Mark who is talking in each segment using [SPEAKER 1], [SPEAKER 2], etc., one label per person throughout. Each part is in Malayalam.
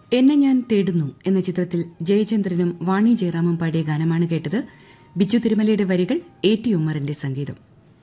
[SPEAKER 1] എന്നെ ഞാൻ തേടുന്നു എന്ന ചിത്രത്തിൽ ജയചന്ദ്രനും വാണി ജയറാമും പാടിയ ഗാനമാണ് കേട്ടത് ബിജു തിരുമലയുടെ വരികൾ എ ടി ഉമ്മറിന്റെ സംഗീതം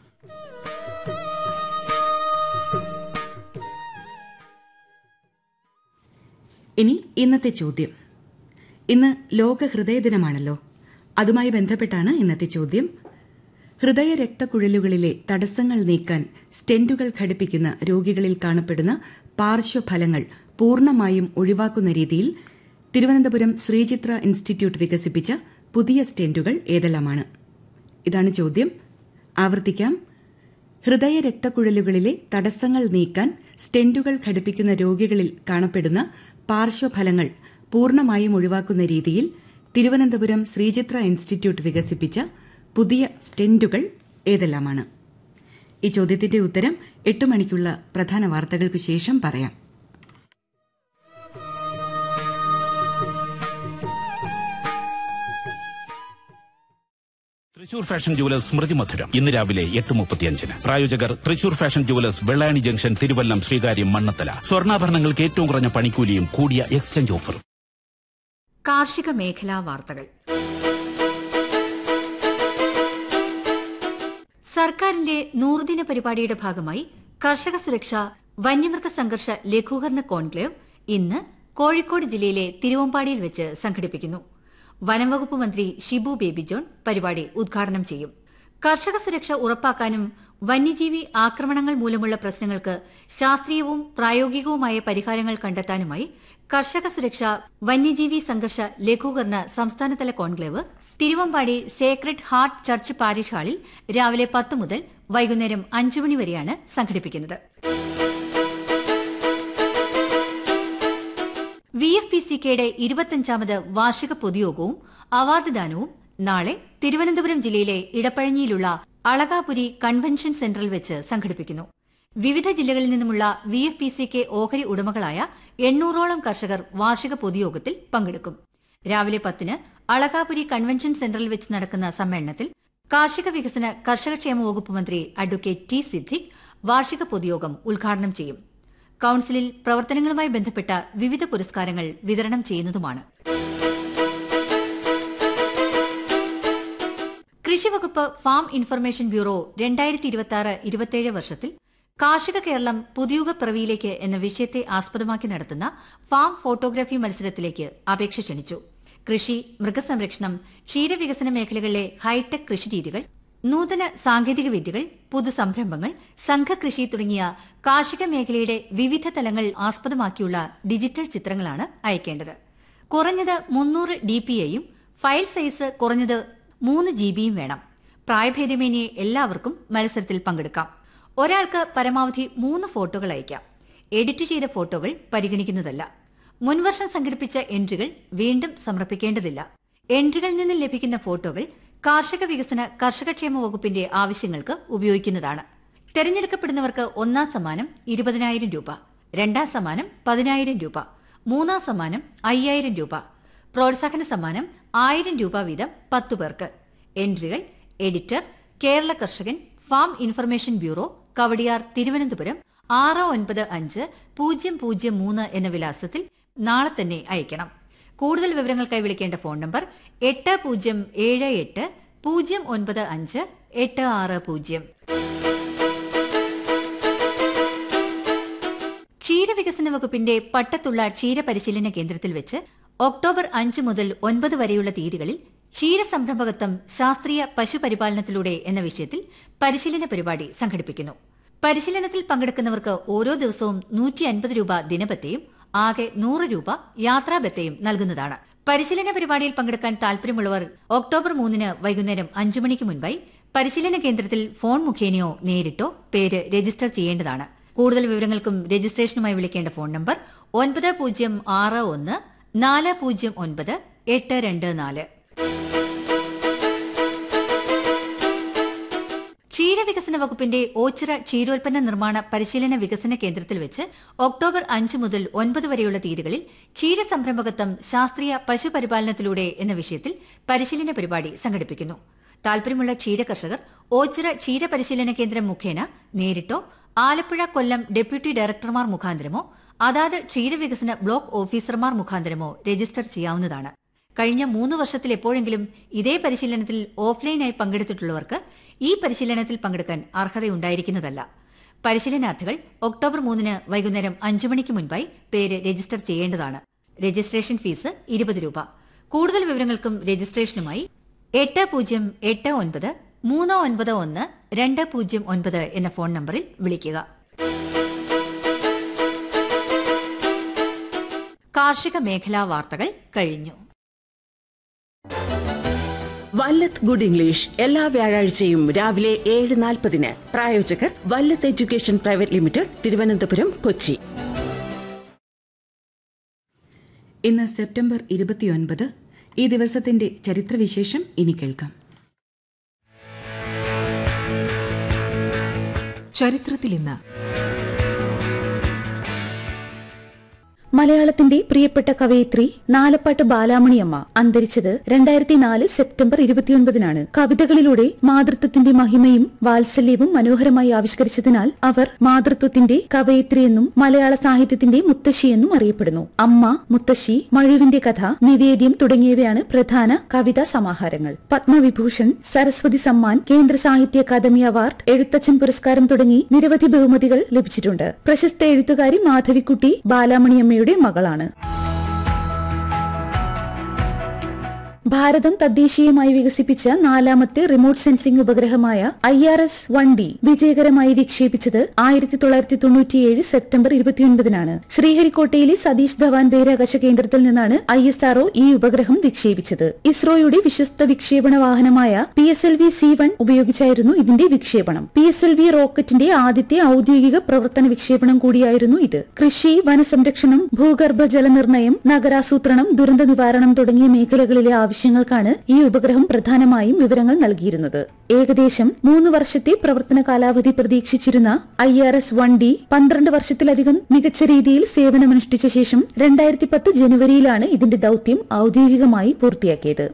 [SPEAKER 1] ഇനി ഇന്നത്തെ ചോദ്യം ഇന്ന് ലോക ഹൃദയ ദിനമാണല്ലോ അതുമായി ബന്ധപ്പെട്ടാണ് ഇന്നത്തെ ചോദ്യം ഹൃദയ രക്തക്കുഴലുകളിലെ തടസ്സങ്ങൾ നീക്കാൻ സ്റ്റെന്റുകൾ ഘടിപ്പിക്കുന്ന രോഗികളിൽ കാണപ്പെടുന്ന പാർശ്വഫലങ്ങൾ പൂർണ്ണമായും ഒഴിവാക്കുന്ന രീതിയിൽ തിരുവനന്തപുരം ശ്രീചിത്ര ഇൻസ്റ്റിറ്റ്യൂട്ട് വികസിപ്പിച്ച പുതിയ സ്റ്റെന്റുകൾ ഏതെല്ലാമാണ് ഇതാണ് ചോദ്യം ആവർത്തിക്കാം ഹൃദയ രക്തക്കുഴലുകളിലെ തടസ്സങ്ങൾ നീക്കാൻ സ്റ്റെന്റുകൾ ഘടിപ്പിക്കുന്ന രോഗികളിൽ കാണപ്പെടുന്ന പാർശ്വഫലങ്ങൾ പൂർണ്ണമായും ഒഴിവാക്കുന്ന രീതിയിൽ തിരുവനന്തപുരം ശ്രീചിത്ര ഇൻസ്റ്റിറ്റ്യൂട്ട് വികസിപ്പിച്ച പുതിയ സ്റ്റെന്റുകൾ ഏതെല്ലാമാണ് ഈ ചോദ്യത്തിന്റെ ഉത്തരം എട്ട് മണിക്കുള്ള പ്രധാന വാർത്തകൾക്ക് ശേഷം പറയാം
[SPEAKER 2] തൃശൂർ ഫാഷൻ ജുവലേഴ്സ് സ്മൃതി മധുരം ഇന്ന് രാവിലെ എട്ട് മുപ്പത്തിയഞ്ചിന് പ്രായോജകർ Thrissur fashion jewellers Vellayani junction Thiruvallam Sreekaryam Mannathala സ്വർണ്ണാഭരണങ്ങൾക്ക് ഏറ്റവും കുറഞ്ഞ പണിക്കൂലിയും കൂടിയ എക്സ്ചേഞ്ച് ഓഫറും
[SPEAKER 3] കാർഷിക മേഖലാ വാർത്തകൾ സർക്കാരിന്റെ നൂറുദിന പരിപാടിയുടെ ഭാഗമായി കർഷക സുരക്ഷ വന്യമൃഗ സംഘർഷ ലഘൂകരണ കോൺക്ലേവ് ഇന്ന് കോഴിക്കോട് ജില്ലയിലെ തിരുവമ്പാടിയിൽ വെച്ച് സംഘടിപ്പിക്കുന്നു വനംവകുപ്പ് മന്ത്രി ഷിബു ബേബി ജോൺ പരിപാടി ഉദ്ഘാടനം ചെയ്യും കർഷക സുരക്ഷ ഉറപ്പാക്കാനും വന്യജീവി ആക്രമണങ്ങൾ മൂലമുള്ള പ്രശ്നങ്ങൾക്ക് ശാസ്ത്രീയവും പ്രായോഗികവുമായ പരിഹാരങ്ങൾ കണ്ടെത്താനുമായി കർഷക സുരക്ഷ വന്യജീവി സംഘർഷ ലഘൂകരണ സംസ്ഥാനതല conclave Thiruvambady sacred heart church parish ഹാളിൽ രാവിലെ പത്ത് മുതൽ വൈകുന്നേരം അഞ്ചു മണി വരെയാണ് സംഘടിപ്പിക്കുന്നത് വി എഫ് പി സി കെയുടെ ഇരുപത്തഞ്ചാമത് വാർഷിക പൊതുയോഗവും അവാർഡ് ദാനവും നാളെ തിരുവനന്തപുരം ജില്ലയിലെ ഇടപ്പഴഞ്ഞിയിലുള്ള അളകാപുരി കൺവെൻഷൻ സെന്ററിൽ വെച്ച് സംഘടിപ്പിക്കുന്നു വിവിധ ജില്ലകളിൽ നിന്നുമുള്ള V F P C K ഓഹരി ഉടമകളായ എണ്ണൂറോളം കർഷകർ വാർഷിക പൊതുയോഗത്തിൽ പങ്കെടുക്കും രാവിലെ പത്തിന് അളകാപുരി കൺവെൻഷൻ സെന്ററിൽ വെച്ച് നടക്കുന്ന സമ്മേളനത്തിൽ കാർഷിക വികസന കർഷകക്ഷേമ വകുപ്പ് മന്ത്രി അഡ്വക്കേറ്റ് ടി സിദ്ദിഖ് വാർഷിക പൊതുയോഗം ഉദ്ഘാടനം ചെയ്യും കൌൺസിലിൽ പ്രവർത്തനങ്ങളുമായി ബന്ധപ്പെട്ട വിവിധ പുരസ്കാരങ്ങൾ വിതരണം ചെയ്യുന്നതുമാണ് കൃഷിവകുപ്പ് ഫാം ഇൻഫർമേഷൻ ബ്യൂറോ രണ്ടായിരത്തി ഇരുപത്തി ആറ് ഇരുപത്തിയേഴ് വർഷത്തിൽ കാർഷിക കേരളം പുതിയുഗ പിറവിയിലേക്ക് എന്ന വിഷയത്തെ ആസ്പദമാക്കി നടത്തുന്ന ഫാം ഫോട്ടോഗ്രാഫി മത്സരത്തിലേക്ക് അപേക്ഷ ക്ഷണിച്ചു കൃഷി മൃഗസംരക്ഷണം ക്ഷീരവികസന മേഖലകളിലെ ഹൈടെക് കൃഷിരീതികൾ നൂതന സാങ്കേതിക വിദ്യകൾ പുതുസംരംഭങ്ങൾ സംഘകൃഷി തുടങ്ങിയ കാർഷിക മേഖലയുടെ വിവിധ തലങ്ങൾ ആസ്പദമാക്കിയുള്ള ഡിജിറ്റൽ ചിത്രങ്ങളാണ് അയക്കേണ്ടത് കുറഞ്ഞത് മുന്നൂറ് ഡി പി ഐയും ഫയൽ സൈസ് കുറഞ്ഞത് മൂന്ന് ജി ബിയും വേണം പ്രായഭേദമേന്യേ എല്ലാവർക്കും മത്സരത്തിൽ പങ്കെടുക്കാം ഒരാൾക്ക് പരമാവധി മൂന്ന് ഫോട്ടോകൾ അയക്കാം എഡിറ്റ് ചെയ്ത ഫോട്ടോകൾ പരിഗണിക്കുന്നതല്ല മുൻവർഷം സംഘടിപ്പിച്ച എൻട്രികൾ വീണ്ടും സമർപ്പിക്കേണ്ടതില്ല എൻട്രികളിൽ നിന്ന് ലഭിക്കുന്ന ഫോട്ടോകൾ കാർഷിക വികസന കർഷകക്ഷേമ വകുപ്പിന്റെ ആവശ്യങ്ങൾക്ക് ഉപയോഗിക്കുന്നതാണ് തെരഞ്ഞെടുക്കപ്പെടുന്നവർക്ക് ഒന്നാം സമ്മാനം ഇരുപതിനായിരം രൂപ രണ്ടാം സമ്മാനം പതിനായിരം രൂപ മൂന്നാം സമ്മാനം അയ്യായിരം രൂപ പ്രോത്സാഹന സമ്മാനം ആയിരം രൂപ വീതം പത്തു പേർക്ക് എൻട്രികൾ editor Kerala Karshakan farm information bureau Kowdiar Thiruvananthapuram ആറ് ഒൻപത് അഞ്ച് പൂജ്യം പൂജ്യം മൂന്ന് എന്ന വിലാസത്തിൽ നാളെ തന്നെ അയക്കണം കൂടുതൽ വിവരങ്ങൾക്കായി വിളിക്കേണ്ട ഫോൺ നമ്പർ എട്ട് പൂജ്യം ഏഴ് എട്ട് പൂജ്യം ഒൻപത് അഞ്ച് എട്ട് ആറ് പൂജ്യം ക്ഷീരവികസന വകുപ്പിന്റെ പട്ടത്തുള്ള ക്ഷീരപരിശീലന കേന്ദ്രത്തിൽ വെച്ച് ഒക്ടോബർ അഞ്ച് മുതൽ ഒൻപത് വരെയുള്ള തീയതികളിൽ ക്ഷീരസംരംഭകത്വം ശാസ്ത്രീയ പശുപരിപാലനത്തിലൂടെ എന്ന വിഷയത്തിൽ പരിശീലന പരിപാടി സംഘടിപ്പിക്കുന്നു പരിശീലനത്തിൽ പങ്കെടുക്കുന്നവർക്ക് ഓരോ ദിവസവും നൂറ്റി അൻപത് രൂപ ദിനബത്തയും ആകെ നൂറ് രൂപ യാത്രാബത്തയും നൽകുന്നതാണ് പരിശീലന പരിപാടിയിൽ പങ്കെടുക്കാൻ താൽപര്യമുള്ളവർ ഒക്ടോബർ മൂന്നിന് വൈകുന്നേരം അഞ്ചു മണിക്ക് മുൻപായി പരിശീലന കേന്ദ്രത്തിൽ ഫോൺ മുഖേനയോ നേരിട്ടോ പേര് രജിസ്റ്റർ ചെയ്യേണ്ടതാണ് കൂടുതൽ വിവരങ്ങൾക്കും രജിസ്ട്രേഷനുമായി വിളിക്കേണ്ട ഫോൺ നമ്പർ ഒൻപത് പൂജ്യം ആറ് ഒന്ന് നാല് പൂജ്യം ഒൻപത് എട്ട് രണ്ട് നാല് ക്ഷീരവികസന വകുപ്പിന്റെ ഓച്ചിറ ക്ഷീരോൽപ്പന്ന നിർമ്മാണ പരിശീലന വികസന കേന്ദ്രത്തിൽ വെച്ച് ഒക്ടോബർ അഞ്ച് മുതൽ ഒൻപത് വരെയുള്ള തീയതികളിൽ ക്ഷീരസംരംഭകത്വം ശാസ്ത്രീയ പശുപരിപാലനത്തിലൂടെ എന്ന വിഷയത്തിൽ പരിശീലന പരിപാടി സംഘടിപ്പിക്കുന്നു താൽപര്യമുള്ള ക്ഷീര കർഷകർ ഓച്ചിറ ക്ഷീര പരിശീലന കേന്ദ്രം മുഖേന നേരിട്ടോ ആലപ്പുഴ കൊല്ലം ഡെപ്യൂട്ടി ഡയറക്ടർമാർ മുഖാന്തരമോ അതാത് ക്ഷീരവികസന ബ്ലോക്ക് ഓഫീസർമാർ മുഖാന്തരമോ രജിസ്റ്റർ ചെയ്യാവുന്നതാണ് കഴിഞ്ഞ മൂന്ന് വർഷത്തിൽ എപ്പോഴെങ്കിലും ഇതേ പരിശീലനത്തിൽ ഓഫ്ലൈനായി പങ്കെടുത്തിട്ടുള്ളവർക്ക് ഈ പരിശീലനത്തിൽ പങ്കെടുക്കാൻ അർഹതയുണ്ടായിരിക്കുന്നതല്ല പരിശീലനാർത്ഥികൾ ഒക്ടോബർ മൂന്നിന് വൈകുന്നേരം അഞ്ചു മണിക്ക് മുൻപായി പേര് രജിസ്റ്റർ ചെയ്യേണ്ടതാണ് രജിസ്ട്രേഷൻ ഫീസ് ഇരുപത് രൂപ കൂടുതൽ വിവരങ്ങൾക്കും രജിസ്ട്രേഷനുമായി എട്ട് പൂജ്യം എട്ട് ഒൻപത് മൂന്ന് ഒൻപത് ഒന്ന് രണ്ട് പൂജ്യം ഒൻപത് എന്ന ഫോൺ നമ്പറിൽ വിളിക്കുക കാർഷിക മേഖലാ വാർത്തകൾ കഴിഞ്ഞു
[SPEAKER 4] വല്ലത്ത് ഗുഡ് ഇംഗ്ലീഷ് എല്ലാ വ്യാഴാഴ്ചയും രാവിലെ ഏഴ് നാൽപ്പതിന് പ്രായോജകർ Vallath education private limited Thiruvananthapuram Kochi
[SPEAKER 1] ഇന്ന് സെപ്റ്റംബർ ഇരുപത്തിയൊൻപത് ഈ ദിവസത്തിന്റെ ചരിത്രവിശേഷം ഇനി കേൾക്കാം
[SPEAKER 5] ചരിത്രത്തിൽ ഇന്ന്
[SPEAKER 6] മലയാളത്തിന്റെ പ്രിയപ്പെട്ട കവയിത്രി നാലപ്പാട്ട് ബാലാമണിയമ്മ അന്തരിച്ചത് രണ്ടായിരത്തി നാല് സെപ്റ്റംബർ ഇരുപത്തിയൊൻപതിനാണ് കവിതകളിലൂടെ മാതൃത്വത്തിന്റെ മഹിമയും വാത്സല്യവും മനോഹരമായി ആവിഷ്കരിച്ചതിനാൽ അവർ മാതൃത്വത്തിന്റെ കവയിത്രിയെന്നും മലയാള സാഹിത്യത്തിന്റെ മുത്തശ്ശിയെന്നും അറിയപ്പെടുന്നു അമ്മ മുത്തശ്ശി മഴുവിന്റെ കഥ നിവേദ്യം തുടങ്ങിയവയാണ് പ്രധാന കവിതാ സമാഹാരങ്ങൾ പത്മവിഭൂഷൺ സരസ്വതി സമ്മാൻ കേന്ദ്ര സാഹിത്യ അക്കാദമി അവാർഡ് എഴുത്തച്ഛൻ പുരസ്കാരം തുടങ്ങി നിരവധി ബഹുമതികൾ ലഭിച്ചിട്ടുണ്ട് പ്രശസ്ത എഴുത്തുകാരി മാധവിക്കുട്ടി ബാലാമണിയമ്മയുടെ മകളാണ് ഭാരതം തദ്ദേശീയമായി വികസിപ്പിച്ച നാലാമത്തെ റിമോട്ട് സെൻസിംഗ് ഉപഗ്രഹമായ I R S one D വിജയകരമായി വിക്ഷേപിച്ചത് ആയിരത്തി തൊള്ളായിരത്തി തൊണ്ണൂറ്റിയേഴ് സെപ്റ്റംബർ ഇരുപത്തിയൊൻപതിനാണ് ശ്രീഹരിക്കോട്ടയിലെ സതീഷ് ധവാൻ ബഹിരാകാശ കേന്ദ്രത്തിൽ നിന്നാണ് ഐ എസ് ആർഒ ഈ ഉപഗ്രഹം വിക്ഷേപിച്ചത് ഇസ്രോയുടെ വിശ്വസ്ത വിക്ഷേപണ വാഹനമായ P S L V C one ഉപയോഗിച്ചായിരുന്നു ഇതിന്റെ വിക്ഷേപണം പി എസ് എൽ വി റോക്കറ്റിന്റെ ആദ്യത്തെ ഔദ്യോഗിക പ്രവർത്തന വിക്ഷേപണം കൂടിയായിരുന്നു ഇത് കൃഷി വനസംരക്ഷണം ഭൂഗർഭ ജലനിർണ്ണയം നഗരാസൂത്രണം ദുരന്ത നിവാരണം തുടങ്ങിയ മേഖലകളിലെ ആവശ്യങ്ങൾക്കാണ് ഈ ഉപഗ്രഹം പ്രധാനമായും വിവരങ്ങൾ നൽകിയിരുന്നത് ഏകദേശം മൂന്ന് വർഷത്തെ പ്രവർത്തന കാലാവധി പ്രതീക്ഷിച്ചിരുന്ന I R S one D പന്ത്രണ്ട് വർഷത്തിലധികം മികച്ച രീതിയിൽ സേവനമനുഷ്ഠിച്ച ശേഷം രണ്ടായിരത്തി പത്ത് ജനുവരിയിലാണ് ഇതിന്റെ ദൌത്യം ഔദ്യോഗികമായി പൂർത്തിയാക്കിയത്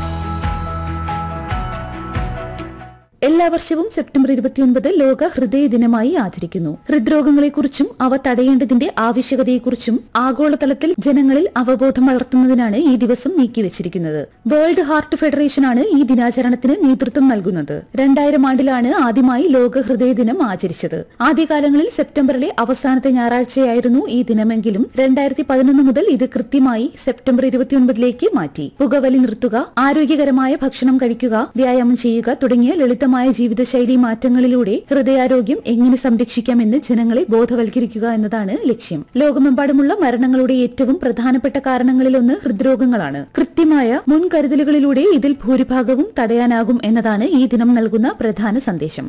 [SPEAKER 6] എല്ലാ വർഷവും സെപ്റ്റംബർ ഇരുപത്തിയൊൻപത് ലോക ഹൃദയ ദിനമായി ആചരിക്കുന്നു ഹൃദ്രോഗങ്ങളെക്കുറിച്ചും അവ തടയേണ്ടതിന്റെ ആവശ്യകതയെക്കുറിച്ചും ആഗോളതലത്തിൽ ജനങ്ങളിൽ അവബോധം വളർത്തുന്നതിനാണ് ഈ ദിവസം നീക്കിവച്ചിരിക്കുന്നത് വേൾഡ് ഹാർട്ട് ഫെഡറേഷനാണ് ഈ ദിനാചരണത്തിന് നേതൃത്വം നൽകുന്നത് രണ്ടായിരം ആണ്ടിലാണ് ആദ്യമായി ലോക ഹൃദയ ദിനം ആചരിച്ചത് ആദ്യകാലങ്ങളിൽ സെപ്റ്റംബറിലെ അവസാനത്തെ ഞായറാഴ്ചയായിരുന്നു ഈ ദിനമെങ്കിലും രണ്ടായിരത്തി പതിനൊന്ന് മുതൽ ഇത് കൃത്യമായി സെപ്റ്റംബർ ഇരുപത്തിയൊൻപതിലേക്ക് മാറ്റി പുകവലി നിർത്തുക ആരോഗ്യകരമായ ഭക്ഷണം കഴിക്കുക വ്യായാമം ചെയ്യുക തുടങ്ങിയ ലളിതമായ ജീവിതശൈലി മാറ്റങ്ങളിലൂടെ ഹൃദയാരോഗ്യം എങ്ങനെ സംരക്ഷിക്കാമെന്ന് ജനങ്ങളെ ബോധവൽക്കരിക്കുക എന്നതാണ് ലക്ഷ്യം ലോകമെമ്പാടുമുള്ള മരണങ്ങളുടെ ഏറ്റവും പ്രധാനപ്പെട്ട കാരണങ്ങളിലൊന്ന് ഹൃദ്രോഗങ്ങളാണ് കൃത്യമായ മുൻകരുതലുകളിലൂടെ ഇതിൽ ഭൂരിഭാഗവും തടയാനാകും എന്നതാണ് ഈ ദിനം നൽകുന്ന പ്രധാന സന്ദേശം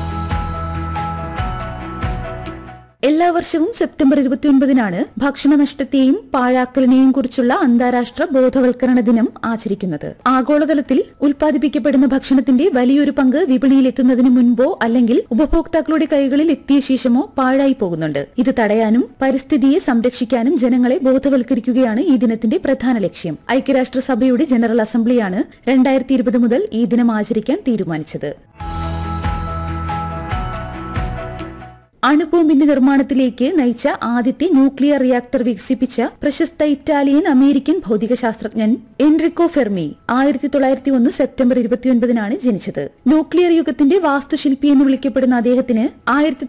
[SPEAKER 6] എല്ലാ വർഷവും സെപ്റ്റംബർ ഇരുപത്തിയൊൻപതിനാണ് ഭക്ഷണനഷ്ടത്തെയും പാഴാക്കലിനെയും കുറിച്ചുള്ള അന്താരാഷ്ട്ര ബോധവൽക്കരണ ദിനം ആചരിക്കുന്നത് ആഗോളതലത്തിൽ ഉൽപ്പാദിപ്പിക്കപ്പെടുന്ന ഭക്ഷണത്തിന്റെ വലിയൊരു പങ്ക് വിപണിയിലെത്തുന്നതിന് മുൻപോ അല്ലെങ്കിൽ ഉപഭോക്താക്കളുടെ കൈകളിൽ എത്തിയ ശേഷമോ പാഴായി പോകുന്നുണ്ട് ഇത് തടയാനും പരിസ്ഥിതിയെ സംരക്ഷിക്കാനും ജനങ്ങളെ ബോധവൽക്കരിക്കുകയാണ് ഈ ദിനത്തിന്റെ പ്രധാന ലക്ഷ്യം ഐക്യരാഷ്ട്രസഭയുടെ ജനറൽ അസംബ്ലിയാണ് രണ്ടായിരത്തി ഇരുപത് മുതൽ ഈ ദിനം ആചരിക്കാൻ തീരുമാനിച്ചത് അണുബോംബിന്റെ നിർമ്മാണത്തിലേക്ക് നയിച്ച ആദ്യത്തെ ന്യൂക്ലിയർ റിയാക്ടർ വികസിപ്പിച്ച പ്രശസ്ത ഇറ്റാലിയൻ അമേരിക്കൻ ഭൗതികശാസ്ത്രജ്ഞൻ എൻറിക്കോ ഫെർമി ആയിരത്തി തൊള്ളായിരത്തി ഒന്ന് സെപ്റ്റംബർ ഇരുപത്തിയൊൻപതിനാണ് ജനിച്ചത് ന്യൂക്ലിയർ യുഗത്തിന്റെ വാസ്തുശില്പി എന്ന് വിളിക്കപ്പെടുന്ന അദ്ദേഹത്തിന് ആയിരത്തി